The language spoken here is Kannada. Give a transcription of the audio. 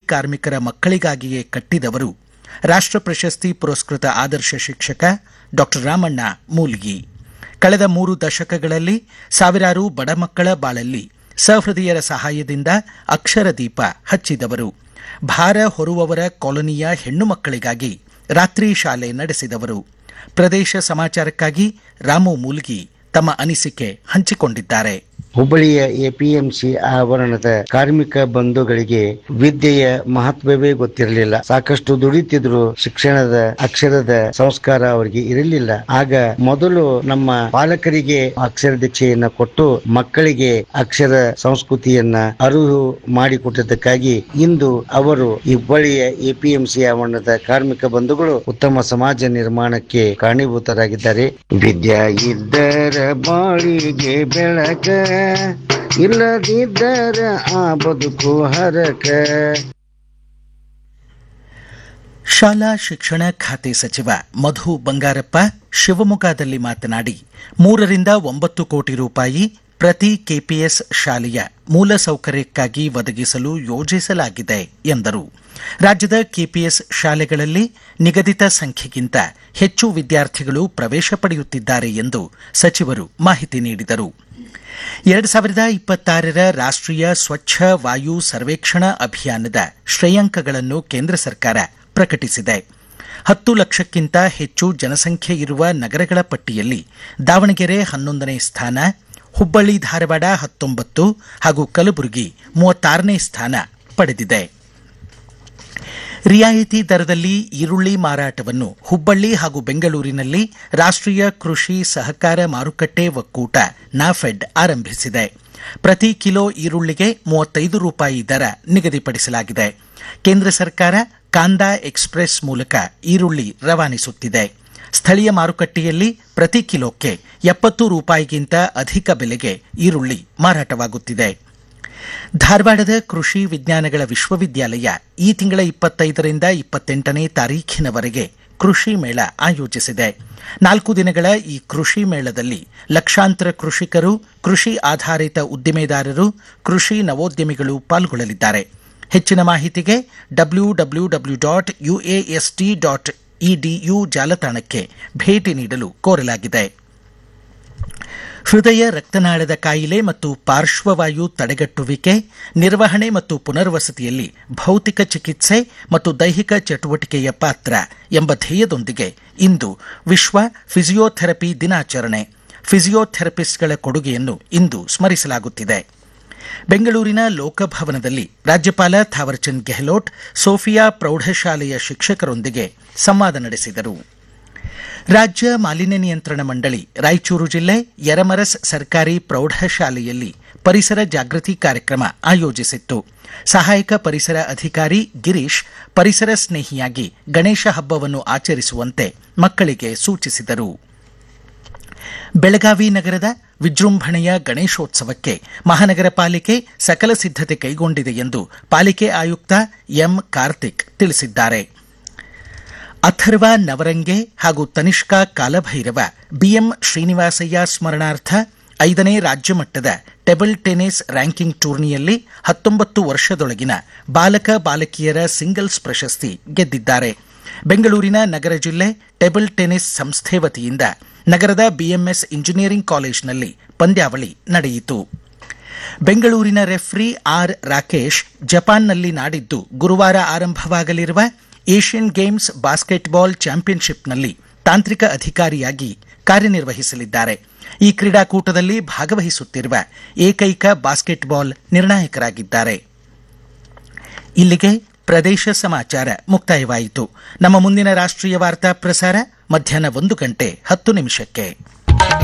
ಕಾರ್ಮಿಕರ ಮಕ್ಕಳಿಗಾಗಿಯೇ ಕಟ್ಟಿದವರು ರಾಷ್ಟ್ರ ಪ್ರಶಸ್ತಿ ಪುರಸ್ಕೃತ ಆದರ್ಶ ಶಿಕ್ಷಕ ಡಾಕ್ಟರ್ ರಾಮಣ್ಣ ಮೂಲ್ಗಿ ಕಳೆದ ಮೂರು ದಶಕಗಳಲ್ಲಿ ಸಾವಿರಾರು ಬಡ ಮಕ್ಕಳ ಬಾಳಲ್ಲಿ ಸಹೃದಯರ ಸಹಾಯದಿಂದ ಅಕ್ಷರ ದೀಪ ಹಚ್ಚಿದವರು ಭಾರ ಹೊರುವವರ ಕಾಲೋನಿಯ ಹೆಣ್ಣು ಮಕ್ಕಳಿಗಾಗಿ ರಾತ್ರಿ ಶಾಲೆ ನಡೆಸಿದವರು ಪ್ರದೇಶ ಸಮಾಚಾರಕ್ಕಾಗಿ ರಾಮು ಮೂಲ್ಗಿ ತಮ್ಮ ಅನಿಸಿಕೆ ಹಂಚಿಕೊಂಡಿದ್ದಾರೆ ಹುಬ್ಬಳ್ಳಿಯ ಎಪಿಎಂಸಿ ಆವರಣದ ಕಾರ್ಮಿಕ ಬಂಧುಗಳಿಗೆ ವಿದ್ಯೆಯ ಮಹತ್ವವೇ ಗೊತ್ತಿರಲಿಲ್ಲ ಸಾಕಷ್ಟು ದುಡಿತಿದ್ರು ಶಿಕ್ಷಣದ ಅಕ್ಷರದ ಸಂಸ್ಕಾರ ಅವರಿಗೆ ಇರಲಿಲ್ಲ ಆಗ ಮೊದಲು ನಮ್ಮ ಪಾಲಕರಿಗೆ ಅಕ್ಷರ ದೀಕ್ಷೆಯನ್ನ ಕೊಟ್ಟು ಮಕ್ಕಳಿಗೆ ಅಕ್ಷರ ಸಂಸ್ಕೃತಿಯನ್ನ ಅರಿವು ಮಾಡಿಕೊಟ್ಟಿದ್ದಕ್ಕಾಗಿ ಇಂದು ಅವರು ಹುಬ್ಬಳ್ಳಿಯ ಎಪಿಎಂಸಿ ಆವರಣದ ಕಾರ್ಮಿಕ ಬಂಧುಗಳು ಉತ್ತಮ ಸಮಾಜ ನಿರ್ಮಾಣಕ್ಕೆ ಕಾರಣೀಭೂತರಾಗಿದ್ದಾರೆ ವಿದ್ಯಾ ಇದ್ದರ ಬಾಳಿಗೆ ಬೆಳಕ ಇಲ್ಲದಿದ್ದರ ಆ ಬದುಕು ಹರಕ ಶಾಲಾ ಶಿಕ್ಷಣ ಖಾತೆ ಸಚಿವ ಮಧು ಬಂಗಾರಪ್ಪ ಶಿವಮೊಗ್ಗದಲ್ಲಿ ಮಾತನಾಡಿ ಮೂರರಿಂದ ಒಂಬತ್ತು ಕೋಟಿ ರೂಪಾಯಿ ಪ್ರತಿ ಕೆಪಿಎಸ್ ಶಾಲೆಯ ಮೂಲಸೌಕರ್ಯಕ್ಕಾಗಿ ಒದಗಿಸಲು ಯೋಜಿಸಲಾಗಿದೆ ಎಂದರು ರಾಜ್ಯದ ಕೆಪಿಎಸ್ ಶಾಲೆಗಳಲ್ಲಿ ನಿಗದಿತ ಸಂಖ್ಯೆಗಿಂತ ಹೆಚ್ಚು ವಿದ್ಯಾರ್ಥಿಗಳು ಪ್ರವೇಶ ಪಡೆಯುತ್ತಿದ್ದಾರೆ ಎಂದು ಸಚಿವರು ಮಾಹಿತಿ ನೀಡಿದರು ಎರಡು ಸಾವಿರದ ಇಪ್ಪತ್ತಾರರ ರಾಷ್ಟ್ರೀಯ ಸ್ವಚ್ಛ ವಾಯು ಸರ್ವೇಕ್ಷಣಾ ಅಭಿಯಾನದ ಶ್ರೇಯಾಂಕಗಳನ್ನು ಕೇಂದ್ರ ಸರ್ಕಾರ ಪ್ರಕಟಿಸಿದೆ ಹತ್ತು ಲಕ್ಷಕ್ಕಿಂತ ಹೆಚ್ಚು ಜನಸಂಖ್ಯೆ ಇರುವ ನಗರಗಳ ಪಟ್ಟಿಯಲ್ಲಿ ದಾವಣಗೆರೆ ಹನ್ನೊಂದನೇ ಸ್ಥಾನ ಹುಬ್ಬಳ್ಳಿ ಧಾರವಾಡ ಹತ್ತೊಂಬತ್ತು ಹಾಗೂ ಕಲಬುರಗಿ ಮೂವತ್ತಾರನೇ ಸ್ಥಾನ ಪಡೆದಿದೆ ರಿಯಾಯಿತಿ ದರದಲ್ಲಿ ಈರುಳ್ಳಿ ಮಾರಾಟವನ್ನು ಹುಬ್ಬಳ್ಳಿ ಹಾಗೂ ಬೆಂಗಳೂರಿನಲ್ಲಿ ರಾಷ್ಟ್ರೀಯ ಕೃಷಿ ಸಹಕಾರ ಮಾರುಕಟ್ಟೆ ಒಕ್ಕೂಟ ನಾಫೆಡ್ ಆರಂಭಿಸಿದೆ ಪ್ರತಿ ಕಿಲೋ ಈರುಳ್ಳಿಗೆ ಮೂವತ್ತೈದು ರೂಪಾಯಿ ದರ ನಿಗದಿಪಡಿಸಲಾಗಿದೆ ಕೇಂದ್ರ ಸರ್ಕಾರ ಕಾಂದಾ ಎಕ್ಸ್ಪ್ರೆಸ್ ಮೂಲಕ ಈರುಳ್ಳಿ ರವಾನಿಸುತ್ತಿದೆ ಸ್ಥಳೀಯ ಮಾರುಕಟ್ಟೆಯಲ್ಲಿ ಪ್ರತಿ ಕಿಲೋಕ್ಕೆ ಎಪ್ಪತ್ತು ರೂಪಾಯಿಗಿಂತ ಅಧಿಕ ಬೆಲೆಗೆ ಈರುಳ್ಳಿ ಮಾರಾಟವಾಗುತ್ತಿದೆ ಧಾರವಾಡದ ಕೃಷಿ ವಿಜ್ಞಾನಗಳ ವಿಶ್ವವಿದ್ಯಾಲಯ ಈ ತಿಂಗಳ ಇಪ್ಪತ್ತೈದರಿಂದ ಇಪ್ಪತ್ತೆಂಟನೇ ತಾರೀಖಿನವರೆಗೆ ಕೃಷಿ ಮೇಳ ಆಯೋಜಿಸಿದೆ ನಾಲ್ಕು ದಿನಗಳ ಈ ಕೃಷಿ ಮೇಳದಲ್ಲಿ ಲಕ್ಷಾಂತರ ಕೃಷಿಕರು ಕೃಷಿ ಆಧಾರಿತ ಉದ್ದಿಮೆದಾರರು ಕೃಷಿ ನವೋದ್ಯಮಿಗಳು ಪಾಲ್ಗೊಳ್ಳಲಿದ್ದಾರೆ ಹೆಚ್ಚಿನ ಮಾಹಿತಿಗೆ W W W dot UAST dot EDU ಜಾಲತಾಣಕ್ಕೆ ಭೇಟಿ ನೀಡಲು ಕೋರಲಾಗಿದೆ ಹೃದಯ ರಕ್ತನಾಳದ ಕಾಯಿಲೆ ಮತ್ತು ಪಾರ್ಶ್ವವಾಯು ತಡೆಗಟ್ಟುವಿಕೆ ನಿರ್ವಹಣೆ ಮತ್ತು ಪುನರ್ವಸತಿಯಲ್ಲಿ ಭೌತಿಕ ಚಿಕಿತ್ಸೆ ಮತ್ತು ದೈಹಿಕ ಚಟುವಟಿಕೆಯ ಪಾತ್ರ ಎಂಬ ಧ್ಯೇಯದೊಂದಿಗೆ ಇಂದು ವಿಶ್ವ ಫಿಸಿಯೋಥೆರಪಿ ದಿನಾಚರಣೆ ಫಿಸಿಯೋಥೆರಪಿಸ್ಟ್ಗಳ ಕೊಡುಗೆಯನ್ನು ಇಂದು ಸ್ಮರಿಸಲಾಗುತ್ತಿದೆ ಬೆಂಗಳೂರಿನ ಲೋಕಭವನದಲ್ಲಿ ರಾಜ್ಯಪಾಲ ಥಾವರ್ಚಂದ್ ಗೆಹ್ಲೋಟ್ ಸೋಫಿಯಾ ಪ್ರೌಢಶಾಲೆಯ ಶಿಕ್ಷಕರೊಂದಿಗೆ ಸಂವಾದ ನಡೆಸಿದರು ರಾಜ್ಯ ಮಾಲಿನ್ಯ ನಿಯಂತ್ರಣ ಮಂಡಳಿ ರಾಯಚೂರು ಜಿಲ್ಲೆ ಯರಮರಸ್ ಸರ್ಕಾರಿ ಪ್ರೌಢಶಾಲೆಯಲ್ಲಿ ಪರಿಸರ ಜಾಗೃತಿ ಕಾರ್ಯಕ್ರಮ ಆಯೋಜಿಸಿತ್ತು ಸಹಾಯಕ ಪರಿಸರ ಅಧಿಕಾರಿ ಗಿರೀಶ್ ಪರಿಸರ ಸ್ನೇಹಿಯಾಗಿ ಗಣೇಶ ಹಬ್ಬವನ್ನು ಆಚರಿಸುವಂತೆ ಮಕ್ಕಳಿಗೆ ಸೂಚಿಸಿದರು ಬೆಳಗಾವಿ ನಗರದ ವಿಜೃಂಭಣೆಯ ಗಣೇಶೋತ್ಸವಕ್ಕೆ ಮಹಾನಗರ ಪಾಲಿಕೆ ಸಕಲ ಸಿದ್ಧತೆ ಕೈಗೊಂಡಿದೆ ಎಂದು ಪಾಲಿಕೆ ಆಯುಕ್ತ ಎಂ ಕಾರ್ತಿಕ್ ತಿಳಿಸಿದ್ದಾರೆ ಅಥರ್ವ ನವರಂಗೆ ಹಾಗೂ ತನಿಷ್ಕಾ ಕಾಲಭೈರವ ಬಿಎಂ ಶ್ರೀನಿವಾಸಯ್ಯ ಸ್ಮರಣಾರ್ಥ ಐದನೇ ರಾಜ್ಯ ಮಟ್ಟದ ಟೇಬಲ್ ಟೆನಿಸ್ ರ್ಯಾಂಕಿಂಗ್ ಟೂರ್ನಿಯಲ್ಲಿ ಹತ್ತೊಂಬತ್ತು ವರ್ಷದೊಳಗಿನ ಬಾಲಕ ಬಾಲಕಿಯರ ಸಿಂಗಲ್ಸ್ ಪ್ರಶಸ್ತಿ ಗೆದ್ದಿದ್ದಾರೆ ಬೆಂಗಳೂರಿನ ನಗರ ಜಿಲ್ಲೆ ಟೇಬಲ್ ಟೆನಿಸ್ ಸಂಸ್ಥೆ ವತಿಯಿಂದ ನಗರದ ಬಿಎಂಎಸ್ ಇಂಜಿನಿಯರಿಂಗ್ ಕಾಲೇಜಿನಲ್ಲಿ ಪಂದ್ಯಾವಳಿ ನಡೆಯಿತು ಬೆಂಗಳೂರಿನ ರೆಫ್ರಿ ಆರ್ ರಾಕೇಶ್ ಜಪಾನ್ನಲ್ಲಿ ನಾಡಿದ್ದು ಗುರುವಾರ ಆರಂಭವಾಗಲಿರುವ ಏಷ್ಯನ್ ಗೇಮ್ಸ್ ಬಾಸ್ಕೆಟ್ಬಾಲ್ ಚಾಂಪಿಯನ್ಶಿಪ್ನಲ್ಲಿ ತಾಂತ್ರಿಕ ಅಧಿಕಾರಿಯಾಗಿ ಕಾರ್ಯನಿರ್ವಹಿಸಲಿದ್ದಾರೆ ಈ ಕ್ರೀಡಾಕೂಟದಲ್ಲಿ ಭಾಗವಹಿಸುತ್ತಿರುವ ಏಕೈಕ ಬಾಸ್ಕೆಟ್ಬಾಲ್ ನಿರ್ಣಾಯಕರಾಗಿದ್ದಾರೆ ಇಲ್ಲಿಗೆ ಪ್ರದೇಶ ಸಮಾಚಾರ ಮುಕ್ತಾಯವಾಯಿತು ನಮ್ಮ ಮುಂದಿನ ರಾಷ್ಟ್ರೀಯ ವಾರ್ತಾ ಪ್ರಸಾರ ಮಧ್ಯಾಹ್ನ ಒಂದು ಗಂಟೆ ಹತ್ತು ನಿಮಿಷಕ್ಕೆ